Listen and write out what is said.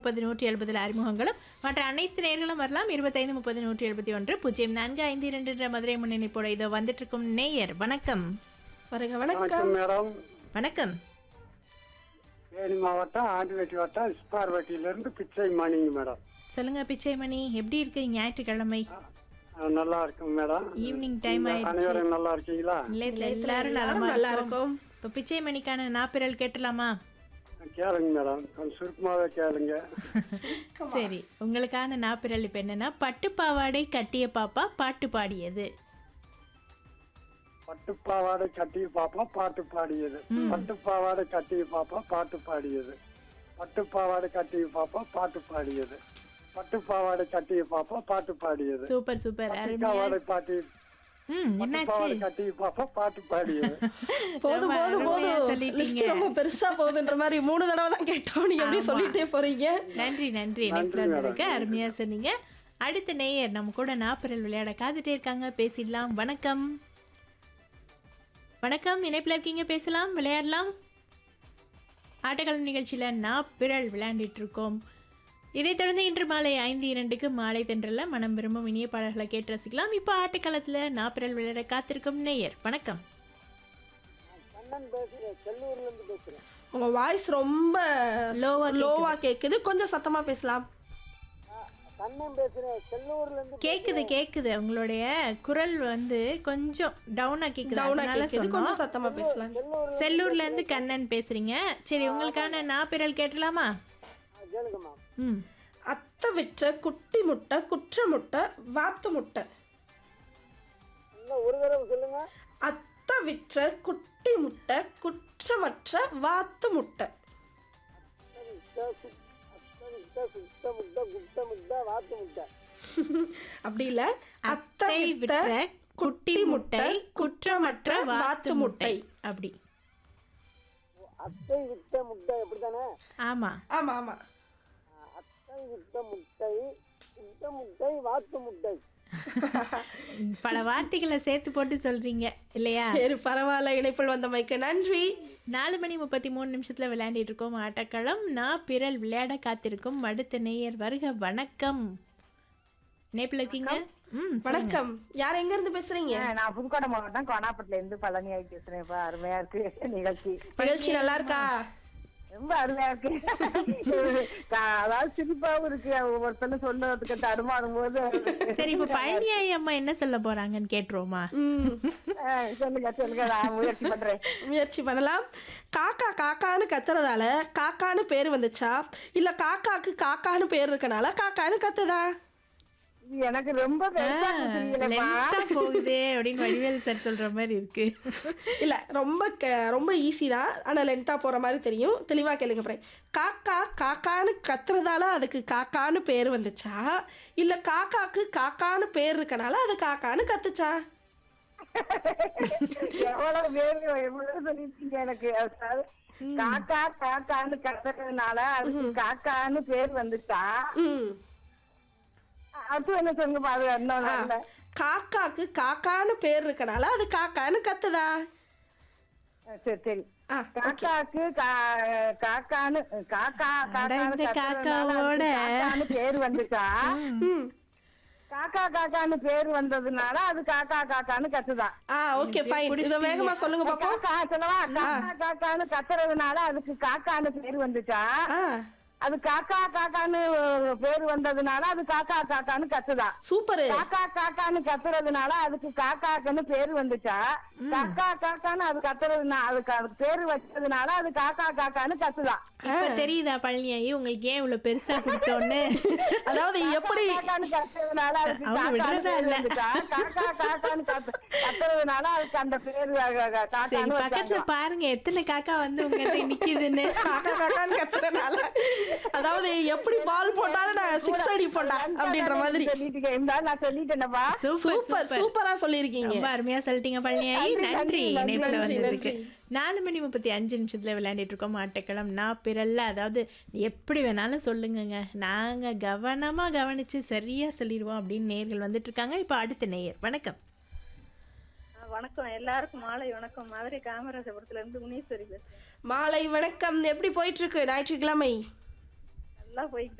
முப்பது நூற்றி எழுபதில் அறிமுகங்களும் மற்ற அனைத்து நேர்களும் வரலாம் இருபத்தைந்து முப்பது நூற்றி எழுபத்தி ஒன்று பூஜ்ஜியம் நான்கு ஐந்து இரண்டு என்ற மதுரை முன்னணிப்போட இதோ வந்துட்டு இருக்கும் நேயர் வணக்கம் வருக வணக்கம் வணக்கம் மேடம் வணக்கம் தேனி மாவட்டம் ஆண்டிவேட்டி வட்டம் இஸ்பார்வட்டியிலிருந்து பிச்சை மணிங்க மேடம் சொல்லுங்க பிச்சைமணி எப்படி இருக்கு ஞாயிற்றுக்கிழமை ஆ, நல்லா இருக்கும் மேடம் ஈவினிங் டைம் ஆயிடுச்சு அனைவரும் நல்லா இருக்கீங்களா நிலையத்துல எல்லாரும் நலமா நல்லா இருக்கும் இருக்கும் இப்போ பிச்சைமணிக்கான நாப்பிரல் கேட்டலாமா கேளுங்க மேடம் கொஞ்சம் சுருக்கமாவே கேளுங்க சரி உங்களுக்கான நாப்பிரல் இப்போ என்னன்னா பட்டு பாவாடை கட்டிய பாப்பா பாட்டு பாடியது பட்டு பாவாடை கட்டி பாப்பா பாட்டு பாடியது பட்டு பாவாடை கட்டி பாப்பா பாட்டு பாடியது பட்டு பாவாடை கட்டி பாப்பா பாட்டு பாடியது பட்டு பாவாடை கட்டி பாப்பா பாட்டு பாடியது சூப்பர் சூப்பர் அருமையா பாவாடை பாட்டி ம் பட்டு என்னாச்சு பாவாடை கட்டி பாப்பா பாட்டு பாடியது போதும் ரொம்ப போதும் அருமையா போதும் சொல்லிட்டீங்க. லிஸ்ட் ரொம்ப பெருசா போகுதுன்ற மாதிரி மூணு தடவை தான் கேட்டோம் நீங்க எப்படி சொல்லிட்டே போறீங்க நன்றி நன்றி இணைப்பில் வந்ததுக்கு அருமையா சொன்னீங்க அடுத்த நேயர் நம்ம கூட நாப்பிரல் விளையாட காத்துட்டே இருக்காங்க பேசிடலாம் வணக்கம் வணக்கம் இணைப்பில் இருக்கீங்க பேசலாம் விளையாடலாம் ஆட்டக்காலம் நிகழ்ச்சியில் நாப்பிரல் விளையாண்டுட்டு இருக்கோம் இதைத் தொடர்ந்து இன்று மாலை ஐந்து இரண்டுக்கு மாலை தென்றல மனம் விரும்பும் இனிய பாடல்களை கேட்டு ரசிக்கலாம் இப்போ ஆட்டக்காலத்தில் நாப்பிரல் விளையாட காத்திருக்கும் நேயர் வணக்கம் உங்க வாய்ஸ் ரொம்ப Low-ஆ லோவா கேக்குது கொஞ்சம் சத்தமா பேசலாம் கேக்குது கேக்குது உங்களுடைய குரல் வந்து கொஞ்சம் டவுனா கேக்குது டவுனா அதனால கேக்குது சொன்னோம். கொஞ்சம் சத்தமா பேசலாம் செல்லூர்ல இருந்து கண்ணன் பேசுறீங்க சரி உங்களுக்கான நாப்பிரல் கேட்டலாமா ம் அத்தை விற்ற குட்டி முட்டை குற்ற முட்டை வாத்து முட்டை அத்தை விற்ற குட்டி முட்டை குற்றமற்ற வாத்து முட்டை அப்படி இல்ல அத்தை அத்தை விற்ற விற்ற குட்டி முட்டை குற்றமற்ற வாத்து முட்டை அப்படி அத்தை விட்ட முட்டை எப்படித்தானே ஆமா ஆமா ஆமா அத்தை விட்ட முட்டை விட்ட முட்டை வாத்து முட்டை பல வார்த்தைகளை சேர்த்து போட்டு சொல்றீங்க இல்லையா சரி பரவாயில்ல இணைப்பில் வந்தமைக்கு நன்றி நாலு மணி முப்பத்தி மூணு நிமிஷத்துல விளையாண்டிட்டு இருக்கோம் ஆட்டக்களம் நான் பிறல் விளையாட காத்திருக்கும் அடுத்த நேயர் வருக வணக்கம் இணைப்பில் இருக்கீங்க ம் வணக்கம் யார் எங்க இருந்து பேசுறீங்க நான் புதுக்கோட்டை மாவட்டம் கோனாப்பட்டில இருந்து பழனி ஆகி பேசுறேன் இப்ப அருமையா இருக்கு நிகழ்ச்சி நிகழ்ச்சி நல்லா இருக்கா ரொம்ப அருமையா இருக்கு கா- அதாவது சிரிப்பாவும் இருக்கு ஒவ்வொருத்தரும் சொல்லுறதுக்கு தடுமாறும் போது சரி இப்போ பழனியாயி அம்மா என்ன சொல்ல போறாங்கன்னு கேட்டுருவோமா ம் அஹ் சொல்லுங்க சொல்லுங்க நான் முயற்சி பண்றேன் முயற்சி பண்ணலாம் காக்கா காக்கான்னு கத்துறதால காக்கான்னு பேர் வந்துச்சா இல்ல காக்காக்கு காக்கான்னு பேர் இருக்கனால காக்கான்னு கத்துதா இது எனக்கு ரொம்ப பெருசா புரியலப்பா லென்த்தா போகுதே அப்படின்னு வடிவேல் சார் சொல்ற மாதிரி இருக்கு இல்ல ரொம்ப க- ரொம்ப ஈஸி தான் ஆனா லென்த்தா போற மாதிரி தெரியும் தெளிவா கேளுங்க அப்புறம் காக்கா காக்கான்னு கத்துறதால அதுக்கு காக்கான்னு பேர் வந்துச்சா இல்ல காக்காக்கு காக்கான்னு பேர் இருக்கனால அது காக்கான்னு கத்துச்சா எவ்வளவு பேரு எவ்வளவு சொல்லிருக்கீங்க எனக்கு அதாவது காக்கா காக்கான்னு கத்துறதுனால அதுக்கு காக்கான்னு பேர் வந்துச்சா ம் அது என்ன சொல்லுங்க பாரு ஆ, இன்னொன்னு காக்காக்கு காக்கான்னு பேர் இருக்கனால அது காக்கான்னு கத்துதா சரி சரி ஆ காக்காக்கு கா- காக்கான்னு காக்கா அட, இந்த காக்கான்னு கத்துறதுனால காக்காவோட. அதுக்கு காக்கான்னு பேர் வந்துச்சா ம் காக்கா காக்கான்னு பேர் வந்ததுனால அது காக்கா காக்கான்னு கத்துதான் ஆ ஓகே ஃபைன் இதை வேகமா சொல்லுங்க பாப்போம் காக்கா சொல்லவா காக்கா காக்கான்னு கத்துறதுனால அதுக்கு காக்கான்னு பேர் வந்துச்சா ஆ அது காக்கா காக்கான்னு பேர் வந்ததுனால அது காக்கா காக்கான்னு கத்துதான் சூப்பர் காக்கா காக்கான்னு கத்துறதுனால அதுக்கு காக்காக்குன்னு பேர் வந்துச்சா காக்கா காக்கான்னு அது கத்துறதுனால அதுக்கு அதுக்கு பேர் வச்சதுனால அது காக்கா காக்கான்னு கத்துதான் இப்ப தெரியுதா பழனியாயி உங்களுக்கு ஏன் இவ்வளவு பெருசா கொடுத்தோன்னு அதாவது எப்படி காக்கான்னு கத்துறதுனால அதுக்கு அவங்க காக்கான்னு விடுறதா பேர் இல்ல. வந்துச்சா காக்கா காக்கான்னு கத்து கத்துறதுனால அதுக்கு அந்த பேர் அ- அ- சரி காக்கான்னு பக்கத்துல வச்சாங்க பாருங்க எத்தனை காக்கா வந்து உங்ககிட்ட நிக்குதுன்னு காக்கா காக்கான்னு கத்துறனால அதாவது எப்படி பால் போட்டாலும் நான் சிக்ஸ் அடிப்போம்டா அப்படின்ற மாதிரி சொல்லிட்டீங்க இருந்தாலும் நான் சொல்லிட்டேனப்பா சூப்பர் சூப்பர் சூப்பர் சூப்பரா சொல்லியிருக்கீங்க ரொம்ப அருமையா சொல்லிட்டீங்க பழனியாயி நன்றி, நன்றி நன்றி, இணைப்புல நன்றி, வந்ததுக்கு நன்றி. நாலு மணி முப்பத்தி அஞ்சு நிமிஷத்துல விளையாண்டுட்டு இருக்கோம் ஆட்டக்களம் நான் பிறல்ல அதாவது எப்படி வேணாலும் சொல்லுங்கங்க நாங்க கவனமா கவனிச்சு சரியா சொல்லிடுவோம் அப்படின்னு நேர்கள் வந்துட்டு இருக்காங்க இப்போ அடுத்த நேயர் வணக்கம் வணக்கம் எல்லாருக்கும் மாலை வணக்கம் மதுரை காமராஜபுரத்துல இருந்து முனீஸ்வரி பேசுறேன் மாலை வணக்கம் எப்படி போயிட்டு இருக்கு ஞாயிற்றுக்கிழமை நல்லா போய்கிட்டு